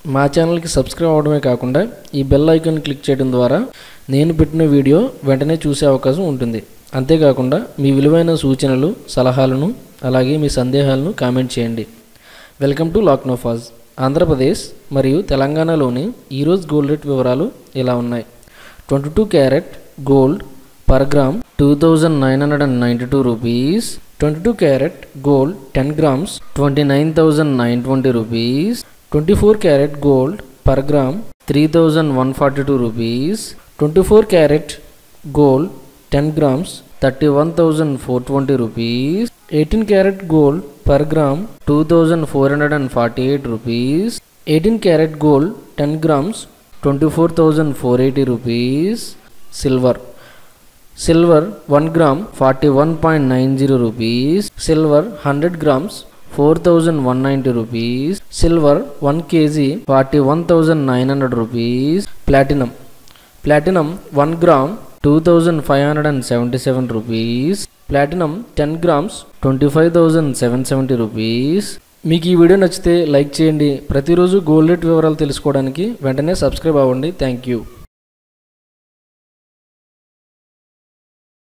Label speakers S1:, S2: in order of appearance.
S1: మా ఛానల్కి సబ్స్క్రైబ్ అవడమే కాకుండా ఈ బెల్ ఐకాన్ క్లిక్ చేయడం ద్వారా నేను పెట్టిన వీడియో వెంటనే చూసే అవకాశం ఉంటుంది అంతేకాకుండా మీ విలువైన సూచనలు సలహాలను అలాగే మీ సందేహాలను కామెంట్ చేయండి వెల్కమ్ టు లాక్నోఫాజ్ ఆంధ్రప్రదేశ్ మరియు తెలంగాణలోని ఈరోజు గోల్డ్ రేట్ వివరాలు ఇలా ఉన్నాయి twenty two carat gold per gram two thousand nine hundred and ninety two rupees twenty two carat gold ten grams twenty nine thousand nine twenty rupees twenty four carat gold per gram three thousand one forty two rupees twenty four carat gold ten grams thirty one thousand four twenty rupees eighteen carat gold per gram two thousand four hundred and forty eight rupees eighteen carat gold ten grams twenty four thousand four eighty rupees silver silver one gram forty one point nine zero rupees silver hundred grams four thousand one ninety rupees silver one K G forty one thousand nine hundred rupees platinum platinum one gram two thousand five hundred and seventy seven rupees platinum ten grams twenty five thousand seven seventy rupees మీకు ఈ video నచ్చితే like చేయండి ప్రతిరోజు gold rate వివరాలు తెలుసుకోవడానికి వెంటనే subscribe అవ్వండి thank you